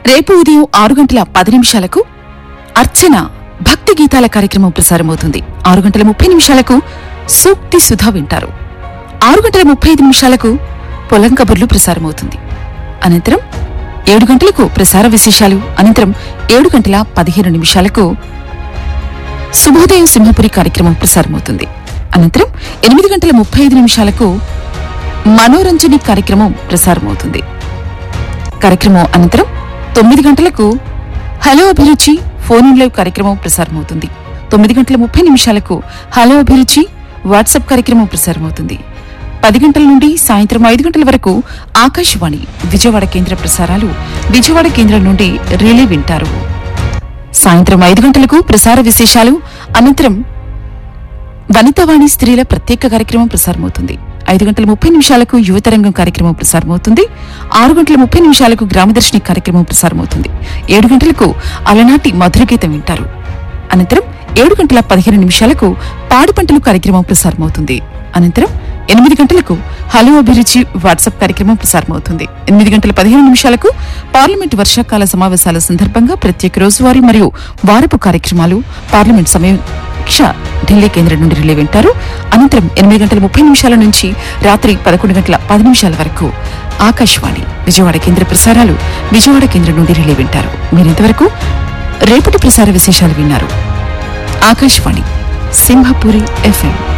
రేపు ఉదయం ఆరు గంటల పది నిమిషాలకు అర్చన భక్తి గీతాల కార్యక్రమం ప్రసారమవుతుంది ఆరు గంటల ముప్పై నిమిషాలకు సూక్తి సుధా వింటారు ఆరు గంటల ముప్పై ఐదు నిమిషాలకు పొలం కబుర్లు ప్రసారమవుతుంది అనంతరం ఏడు గంటలకు ప్రసార విశేషాలు అనంతరం ఏడు గంటల పదిహేను నిమిషాలకు శుభోదయం సింహపురి కార్యక్రమం ప్రసారమవుతుంది అనంతరం ఎనిమిది గంటల ముప్పై ఐదు నిమిషాలకు మనోరంజని కార్యక్రమం ప్రసారమవుతుంది కార్యక్రమం అనంతరం తొమ్మిది గంటలకు హలో అభిరుచి ఫోన్ ఇన్ లైవ్ కార్యక్రమం ప్రసారమవుతుంది తొమ్మిది గంటల ముప్పై నిమిషాలకు హలో అభిరుచి వాట్సాప్ కార్యక్రమం ప్రసారమవుతుంది పది గంటల నుండి సాయంత్రం ఐదు గంటల వరకు ఆకాశవాణి విజయవాడ కేంద్ర ప్రసారాలు విజయవాడ కేంద్రం నుండి రిలే వింటారు సాయంత్రం ఐదు గంటలకు ప్రసార విశేషాలు అనంతరం వనితావాణి స్త్రీల ప్రత్యేక కార్యక్రమం ప్రసారమవుతుంది ఐదు గంటల ముప్పై నిమిషాలకు యువతరంగం కార్యక్రమం ప్రసారమవుతుంది ఆరు గంటల ముప్పై నిమిషాలకు గ్రామదర్శిని కార్యక్రమం ప్రసారమవుతుంది ఏడు గంటలకు అలనాటి మధుర గీతం వింటారు అనంతరం ఏడు గంటల పదిహేను నిమిషాలకు పాడి పంటలు కార్యక్రమం ప్రసారమవుతుంది అనంతరం ఎనిమిది గంటలకు హలో అభిరుచి వాట్సాప్ కార్యక్రమం ప్రసారమవుతుంది ఎనిమిది గంటల పదిహేను నిమిషాలకు పార్లమెంట్ వర్షాకాల సమావేశాల సందర్భంగా ప్రత్యేక రోజువారీ మరియు వారపు కార్యక్రమాలు పార్లమెంట్ సమీక్ష ఢిల్లీ కేంద్రం నుండి రిలే వింటారు అనంతరం ఎనిమిది గంటల ముప్పై నిమిషాల నుంచి రాత్రి పదకొండు గంటల పది నిమిషాల వరకు ఆకాశవాణి విజయవాడ కేంద్ర ప్రసారాలు విజయవాడ కేంద్రం నుండి రిలే వింటారు మీరింతవరకు రేపటి ప్రసార విశేషాలు విన్నారు ఆకాశవాణి సింహపురి ఎఫ్ఎం